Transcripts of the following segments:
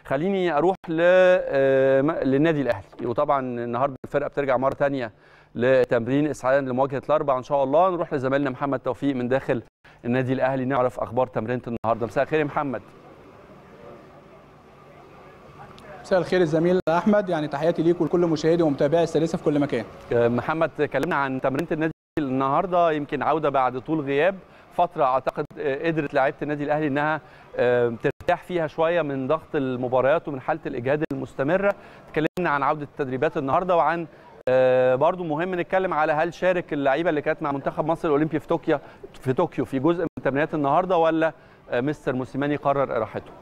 خليني اروح ل للنادي الاهلي وطبعا النهارده الفرقه بترجع مره ثانيه لتمرين اسعاد لمواجهه الاربعاء ان شاء الله نروح لزميلنا محمد توفيق من داخل النادي الاهلي نعرف اخبار تمرينه النهارده مساء الخير يا محمد مساء الخير الزميل احمد يعني تحياتي ليك ولكل مشاهدي ومتابعي السادسه في كل مكان محمد كلمنا عن تمرينه النادي النهارده يمكن عوده بعد طول غياب فتره اعتقد قدرت لعيبه النادي الاهلي انها ترتاح فيها شويه من ضغط المباريات ومن حاله الاجهاد المستمره تكلمنا عن عوده التدريبات النهارده وعن برضو مهم نتكلم على هل شارك اللعيبه اللي كانت مع منتخب مصر الاولمبي في طوكيو في طوكيو في جزء من تمرينات النهارده ولا مستر موسيماني قرر اراحته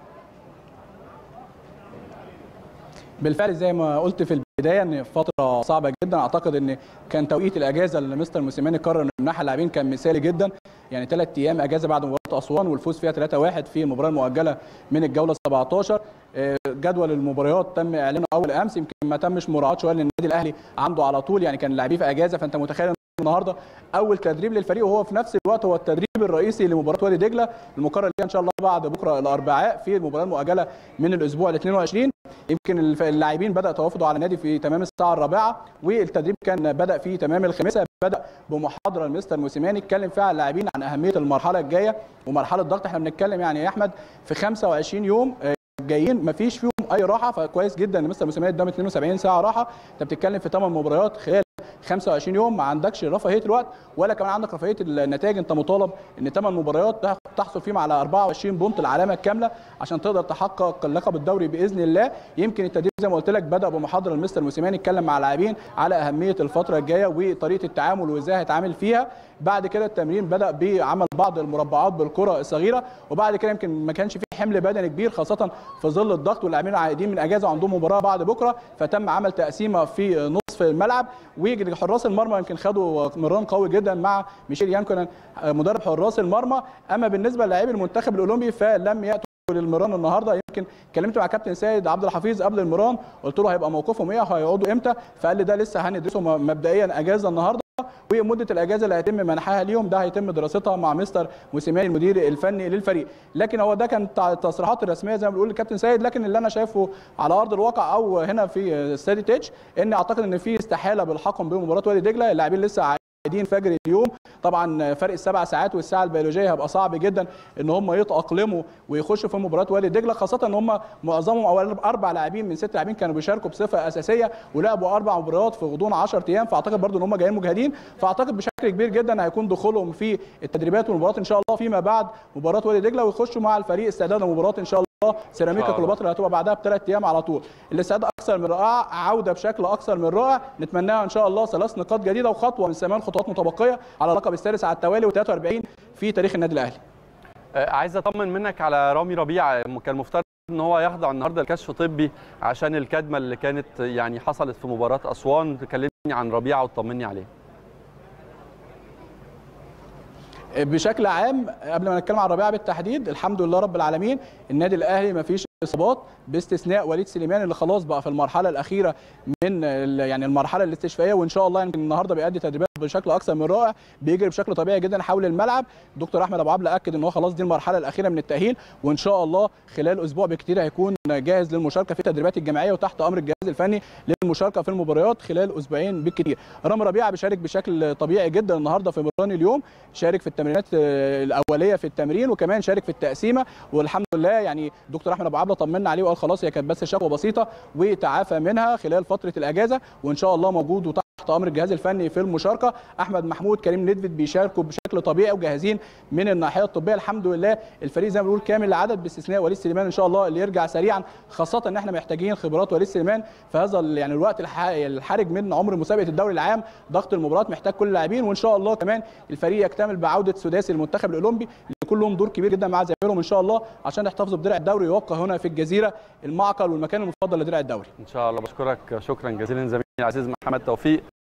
بالفعل زي ما قلت في البدايه ان فتره صعبه جدا اعتقد ان كان توقيت الاجازه اللي مستر موسيماني قرر ان يمنحها اللاعبين كان مثالي جدا يعني ثلاث ايام اجازه بعد مباراه اسوان والفوز فيها 3-1 في المباراه المؤجله من الجوله 17 جدول المباريات تم اعلانه اول امس يمكن ما تمش مراعاه شويه لان النادي الاهلي عنده على طول يعني كان اللاعبين في اجازه فانت متخيل النهارده اول تدريب للفريق وهو في نفس الوقت هو التدريب الرئيسي لمباراه وادي دجله المقرر ليها ان شاء الله بعد بكره الاربعاء في المباراه المؤجله من الاسبوع ال 22 يمكن اللاعبين بدا توافدوا على النادي في تمام الساعه الرابعه والتدريب كان بدا في تمام الخامسه بدا بمحاضره المستر موسيماني اتكلم فيها اللاعبين عن اهميه المرحله الجايه ومرحله ضغط احنا بنتكلم يعني يا احمد في 25 يوم جايين مفيش فيهم اي راحه فكويس جدا ان مستر موسيماني ادام 72 ساعه راحه انت بتتكلم في 8 مباريات خلال 25 يوم ما عندكش رفاهيه الوقت ولا كمان عندك رفاهيه النتائج انت مطالب ان 8 مباريات تحصل فيهم على 24 بونت العلامه الكامله عشان تقدر تحقق اللقب الدوري باذن الله يمكن التدريب زي ما قلت لك بدا بمحاضره المستر موسيماني اتكلم مع اللاعبين على اهميه الفتره الجايه وطريقه التعامل وازاي هيتعامل فيها بعد كده التمرين بدا بعمل بعض المربعات بالكره الصغيره وبعد كده يمكن ما كانش في حمل بدني كبير خاصه في ظل الضغط واللاعبين عائدين من اجازه وعندهم مباراه بعد بكره فتم عمل تقسيمه في نصف الملعب وحراس المرمى يمكن خدوا مران قوي جدا مع ميشيل يانكونن مدرب حراس المرمى اما بالنسبه للاعبي المنتخب الاولمبي فلم ياتوا للمران النهارده يمكن كلمت مع كابتن سيد عبد الحفيظ قبل المران قلت له هيبقى موقفهم ايه وهيقعدوا امتى فقال لي ده لسه هندرسه مبدئيا اجازه النهارده ومده الاجازه اللي هيتم منحها ليهم ده هيتم دراستها مع مستر موسيماني المدير الفني للفريق لكن هو ده كان التصريحات الرسميه زي ما بنقول للكابتن سيد لكن اللي انا شايفه على ارض الواقع او هنا في استادي تيتش ان اعتقد ان في استحاله بالحكم بمباراه وادي دجله اللاعبين لسه قاعدين فجر اليوم طبعا فرق السبع ساعات والساعه البيولوجيه هيبقى صعب جدا ان هم يتاقلموا ويخشوا في مباراه وادي دجله خاصه ان هم معظمهم او اربع لاعبين من ست لاعبين كانوا بيشاركوا بصفه اساسيه ولعبوا اربع مباريات في غضون 10 ايام فاعتقد برضو ان هم جايين مجهدين فاعتقد بشكل كبير جدا هيكون دخولهم في التدريبات والمباريات ان شاء الله فيما بعد مباراه وادي دجله ويخشوا مع الفريق استعداد لمباراه ان شاء الله سيراميكا كليوباترا اللي هتبقى بعدها بثلاث ايام على طول الاستعداد اكثر من رائع عوده بشكل اكثر من رائع نتمناها ان شاء الله ثلاث نقاط جديده وخطوه من ثمان خطوات متبقيه على اللقب السادس على التوالي و43 في تاريخ النادي الاهلي عايز اطمن منك على رامي ربيعه كان مفترض ان هو يخضع النهارده لكشف طبي عشان الكدمه اللي كانت يعني حصلت في مباراه اسوان تكلمني عن ربيعه وتطمني عليه بشكل عام قبل ما نتكلم عن ربيعه بالتحديد الحمد لله رب العالمين النادي الاهلي ما فيش اصابات باستثناء وليد سليمان اللي خلاص بقى في المرحله الاخيره من يعني المرحله الاستشفائيه وان شاء الله يمكن النهارده بيأدي تدريبات بشكل اكثر من رائع بيجري بشكل طبيعي جدا حول الملعب دكتور احمد ابو عبله اكد ان هو خلاص دي المرحله الاخيره من التاهيل وان شاء الله خلال اسبوع بكتير هيكون جاهز للمشاركه في التدريبات الجماعيه وتحت امر الجهاز الفني للمشاركه في المباريات خلال اسبوعين بالكثير رامي ربيعه بيشارك بشكل طبيعي جدا النهارده في مران اليوم شارك في التمرينات الاوليه في التمرين وكمان شارك في التقسيمه والحمد لله يعني دكتور احمد ابو عبله طمنا عليه وقال خلاص هي كانت بس شكوى بسيطه وتعافى منها خلال فتره الاجازه وان شاء الله موجود وتحت امر الجهاز الفني في المشاركه احمد محمود كريم ندفد بيشاركوا بشكل طبيعي وجاهزين من الناحيه الطبيه الحمد لله الفريق زي ما بنقول كامل العدد باستثناء وليد سليمان ان شاء الله اللي يرجع سريعا خاصه ان احنا محتاجين خبرات وليد سليمان في هذا يعني الوقت الحرج من عمر مسابقه الدوري العام ضغط المباريات محتاج كل اللاعبين وان شاء الله كمان الفريق يكتمل بعوده سداسي المنتخب الاولمبي اللي كلهم دور كبير جدا مع زمايلهم ان شاء الله عشان يحتفظوا بدرع الدوري ويبقى هنا في الجزيره المعقل والمكان المفضل لدرع الدوري ان شاء الله بشكرك شكرا جزيلا زميلي العزيز محمد توفيق